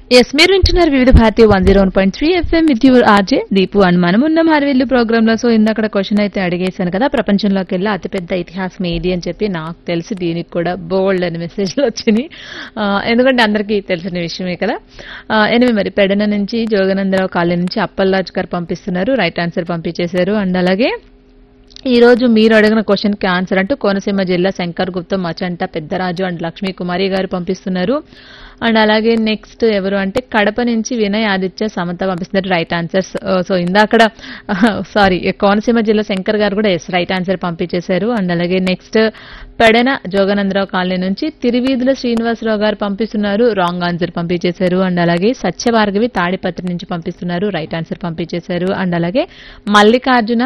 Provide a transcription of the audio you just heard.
yes మీరు వింటున్నారు Vividh Bharatiya one zero one point three FM with your RJ Deepu and మనం ఉన్నాం హరివిల్లు ప్రోగ్రామ్ లో సో ఇందాక క్వశ్చన్ అయితే అడిగేశాను కదా ప్రపంచంలోకి వెళ్ళి అతిపెద్ద ఇతిహాసం ఏది అని చెప్పి నాకు తెలిసి దీనికి కూడా బోల్డ్ అని మెసేజ్లు వచ్చినాయి ఆ, ఎందుకంటే అందరికీ తెలిసిన విషయమే కదా ఎనిమిది మరి పెడన నుంచి జోగనందరావు కాలనీ నుంచి అప్పల్లాజ్ గారు పంపిస్తున్నారు రైట్ ఆన్సర్ పంపించేశారు అండ్ అలాగే ఈ రోజు మీరు అడిగిన క్వశ్చన్ కి ఆన్సర్ అంటూ కోనసీమ జిల్లా శంకర్ గుప్తం మచంట పెద్దరాజు అండ్ లక్ష్మీ కుమారి గారు పంపిస్తున్నారు అండ్ అలాగే నెక్స్ట్ ఎవరు అంటే కడప నుంచి వినయ్ ఆదిత్య సమత పంపిస్తున్నారు రైట్ ఆన్సర్స్ సో ఇందాకడ సారీ కోనసీమ జిల్లా శంకర్ గారు కూడా ఎస్ రైట్ ఆన్సర్ పంపించేశారు అండ్ అలాగే నెక్స్ట్ పెడన జోగనందరావు కాలనీ నుంచి తిరువీధుల శ్రీనివాసరావు గారు పంపిస్తున్నారు రాంగ్ ఆన్సర్ పంపించేశారు అండ్ అలాగే సత్యభార్గవి తాడిపత్రి నుంచి పంపిస్తున్నారు రైట్ ఆన్సర్ పంపించేశారు అండ్ అలాగే మల్లికార్జున